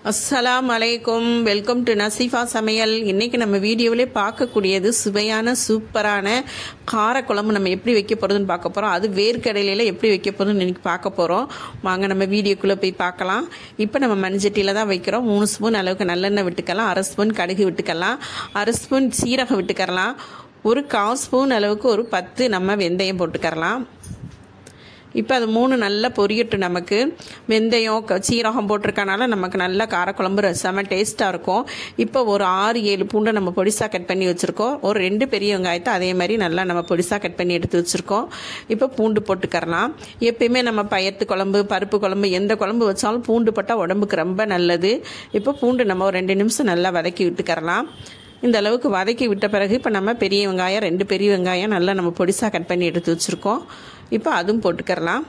அஸ்ஸலாம் அலைக்கும் welcome to நசீஃபா சமையல் இன்னைக்கு நம்ம வீடியோவிலே பார்க்கக்கூடியது சுவையான சூப்பரான காரக்குழம்பு நம்ம எப்படி வைக்க போகிறதுன்னு பார்க்க போகிறோம் அது வேர்க்கடலையில் எப்படி வைக்க போகிறதுன்னு இன்னைக்கு பார்க்க போகிறோம் வாங்க நம்ம வீடியோக்குள்ளே போய் பார்க்கலாம் இப்போ நம்ம மண்சட்டியில் தான் வைக்கிறோம் மூணு ஸ்பூன் அளவுக்கு நல்லெண்ணெய் விட்டுக்கலாம் அரை ஸ்பூன் கடுகு விட்டுக்கலாம் அரை ஸ்பூன் சீரகம் விட்டுக்கரலாம் ஒரு கால் ஸ்பூன் அளவுக்கு ஒரு பத்து நம்ம வெந்தயம் போட்டுக்கரலாம் இப்போ அது மூணு நல்லா பொரியட்டும் நமக்கு வெந்தயம் க- சீரகம் போட்டிருக்கனால நமக்கு நல்லா காரக்குழம்பு ர- செம டேஸ்ட்டாக இருக்கும் இப்போ ஒரு ஆறு ஏழு பூண்டை நம்ம பொடிசாக கட் பண்ணி வச்சுருக்கோம் ஒரு ரெண்டு பெரிய வெங்காயத்தை அதே மாதிரி நல்லா நம்ம பொடிசாக கட் பண்ணி எடுத்து வச்சுருக்கோம் இப்போ பூண்டு போட்டுக்கரலாம் எப்பயுமே நம்ம பயத்து குழம்பு பருப்பு குழம்பு எந்த குழம்பு வச்சாலும் பூண்டு போட்டால் உடம்புக்கு ரொம்ப நல்லது இப்போ பூண்டு நம்ம ஒரு ரெண்டு நிமிஷம் நல்லா வதக்கி விட்டுக்கரலாம் இந்த அளவுக்கு வதக்கி விட்ட பிறகு இப்போ நம்ம பெரிய வெங்காயம் ரெண்டு பெரிய வெங்காயம் நல்லா நம்ம பொடிசாக கட் பண்ணி எடுத்து வச்சுருக்கோம் இப்போ அதுவும் போட்டுக்கரலாம்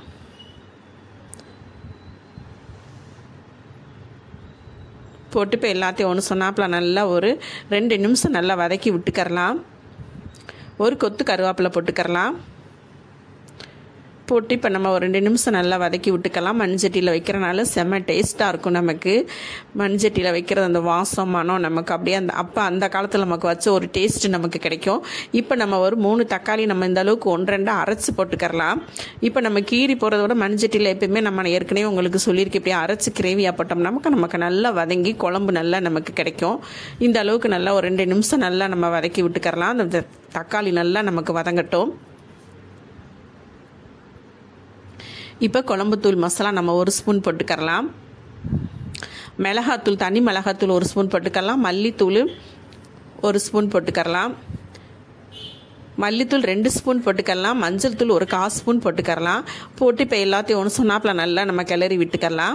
போட்டு இப்போ எல்லாத்தையும் ஒன்று சொன்னாப்புல நல்லா ஒரு ரெண்டு நிமிஷம் நல்லா வதக்கி விட்டுக்கரலாம் ஒரு கொத்து கருவேப்பிலை போட்டுக்கரலாம் போட்டு இப்போ நம்ம ஒரு ரெண்டு நிமிஷம் நல்லா வதக்கி விட்டுக்கலாம் மண்சட்டியில் வைக்கிறனால செம்ம டேஸ்ட்டாக இருக்கும் நமக்கு மண்சட்டியில் வைக்கிறது அந்த வாசம் மனம் நமக்கு அப்படியே அந்த அப்போ அந்த காலத்தில் நமக்கு வச்ச ஒரு டேஸ்ட் நமக்கு கிடைக்கும் இப்போ நம்ம ஒரு மூணு தக்காளி நம்ம இந்த அளவுக்கு ஒன்று ரெண்டு அரைச்சி போட்டுக்கரலாம் இப்போ நம்ம கீரி போகிறத விட மண்சட்டியில் எப்பயுமே நம்ம ஏற்கனவே உங்களுக்கு சொல்லியிருக்கேன் இப்படியே அரைச்சி கிரேவியாக போட்டோம் நமக்கு நமக்கு நல்லா வதங்கி குழம்பு நல்லா நமக்கு கிடைக்கும் இந்த அளவுக்கு நல்லா ஒரு ரெண்டு நிமிஷம் நல்லா நம்ம வதக்கி விட்டுக்கரலாம் அந்த தக்காளி நல்லா நமக்கு வதங்கட்டும் இப்போ குழம்புத்தூள் மசாலா நம்ம ஒரு ஸ்பூன் போட்டுக்கரலாம் மிளகாத்தூள் தனி மிளகாத்தூள் ஒரு ஸ்பூன் போட்டுக்கலாம் மல்லித்தூள் ஒரு ஸ்பூன் போட்டுக்கரலாம் மல்லித்தூள் ரெண்டு ஸ்பூன் போட்டுக்கலாம் மஞ்சள் தூள் ஒரு கால் ஸ்பூன் போட்டுக்கரலாம் போட்டு இப்போ எல்லாத்தையும் ஒன்று சொன்னாப்பில் நல்லா நம்ம கிளறி விட்டுக்கரலாம்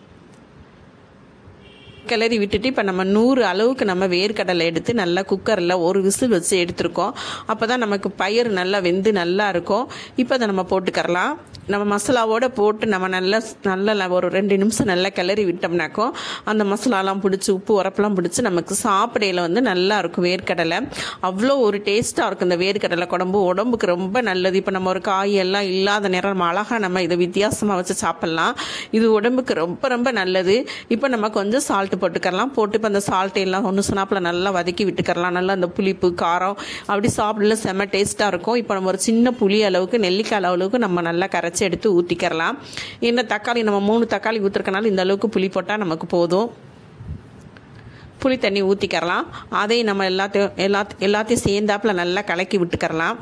கிளறி விட்டுட்டு இப்போ நம்ம நூறு அளவுக்கு நம்ம வேர்க்கடலை எடுத்து நல்லா குக்கரில் ஒரு விசில் வச்சு எடுத்திருக்கோம் அப்போ தான் நமக்கு பயிர் நல்லா வெந்து நல்லா இருக்கும் இப்போ அதை நம்ம போட்டுக்கரலாம் நம்ம மசாலாவோட போட்டு நம்ம நல்லா நல்லா ஒரு ரெண்டு நிமிஷம் நல்லா கிளறி விட்டோம்னாக்கோ அந்த மசாலாலாம் பிடிச்சி உப்பு உரப்பெல்லாம் பிடிச்சி நமக்கு சாப்பிடையில வந்து நல்லா இருக்கும் வேர்க்கடலை அவ்வளோ ஒரு டேஸ்ட்டாக இருக்கும் இந்த வேர்க்கடலை குழம்பு உடம்புக்கு ரொம்ப நல்லது இப்போ நம்ம ஒரு காய் எல்லாம் இல்லாத நேரம் நம்ம அழகாக நம்ம இதை வித்தியாசமாக வச்சு சாப்பிட்லாம் இது உடம்புக்கு ரொம்ப ரொம்ப நல்லது இப்போ நம்ம கொஞ்சம் சால்ட்டு போட்டுக்கரலாம் போட்டு இப்போ அந்த சால்ட் எல்லாம் ஒன்று சொன்னாப்பில் நல்லா வதக்கி விட்டுக்கரலாம் நல்லா அந்த புளிப்பு காரம் அப்படி சாப்பிடல செம்ம டேஸ்ட்டாக இருக்கும் இப்போ நம்ம ஒரு சின்ன புளி அளவுக்கு நெல்லிக்காய் அளவுக்கு நம்ம நல்லா கரைச்சி எடுத்து ஊற்றிக்கரலாம் என்ன தக்காளி நம்ம மூணு தக்காளி ஊற்றுறக்கனால இந்த அளவுக்கு புளி போட்டால் நமக்கு போதும் புளி தண்ணி ஊற்றிக்கரலாம் அதையும் நம்ம எல்லாத்தையும் எல்லா எல்லாத்தையும் சேர்ந்தாப்புல நல்லா கலக்கி விட்டுக்கரலாம்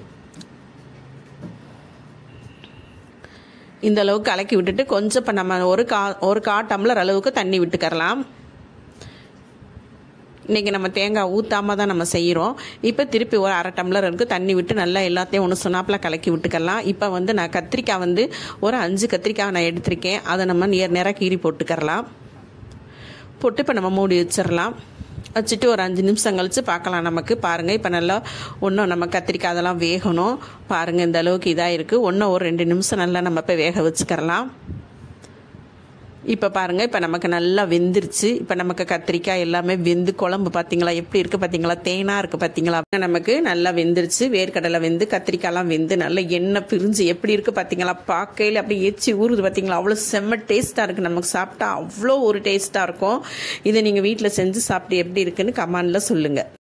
இந்த அளவுக்கு கலக்கி விட்டுட்டு கொஞ்சம் இப்போ நம்ம ஒரு கா ஒரு கா டம்ளர் அளவுக்கு தண்ணி விட்டுக்கரலாம் இன்றைக்கி நம்ம தேங்காய் ஊற்றாம தான் நம்ம செய்கிறோம் இப்போ திருப்பி ஒரு அரை டம்ளர் இருக்கு தண்ணி விட்டு நல்லா எல்லாத்தையும் ஒன்று சொன்னாப்பில் கலக்கி விட்டுக்கலாம் இப்போ வந்து நான் கத்திரிக்காய் வந்து ஒரு அஞ்சு கத்திரிக்காய் நான் எடுத்திருக்கேன் அதை நம்ம நேர் நேராக கீறி போட்டுக்கரலாம் போட்டு இப்போ நம்ம மூடி வச்சிடலாம் வச்சுட்டு ஒரு அஞ்சு நிமிஷம் கழித்து பார்க்கலாம் நமக்கு பாருங்கள் இப்போ நல்லா ஒன்றும் நம்ம கத்திரிக்காய் அதெல்லாம் வேகணும் பாருங்கள் இந்த அளவுக்கு இதாக இருக்குது ஒன்றும் ஒரு ரெண்டு நிமிஷம் நல்லா நம்ம இப்போ வேக வச்சுக்கரலாம் இப்போ பாருங்கள் இப்போ நமக்கு நல்லா வெந்துருச்சு இப்போ நமக்கு கத்திரிக்காய் எல்லாமே வெந்து குழம்பு பார்த்தீங்களா எப்படி இருக்குது பார்த்தீங்களா தேனாக இருக்குது பார்த்தீங்களா நமக்கு நல்லா வெந்துருச்சு வேர்க்கடலை வெந்து கத்திரிக்காய்லாம் வெந்து நல்லா எண்ணெய் பிரிஞ்சு எப்படி இருக்குது பார்த்தீங்களா பார்க்கையில் அப்படியே எச்சி ஊறுது பார்த்தீங்களா அவ்வளோ செம்ம டேஸ்ட்டாக இருக்குது நமக்கு சாப்பிட்டா அவ்வளோ ஒரு டேஸ்ட்டாக இருக்கும் இதை நீங்கள் வீட்டில் செஞ்சு சாப்பிட்டு எப்படி இருக்குன்னு கமெண்டில் சொல்லுங்கள்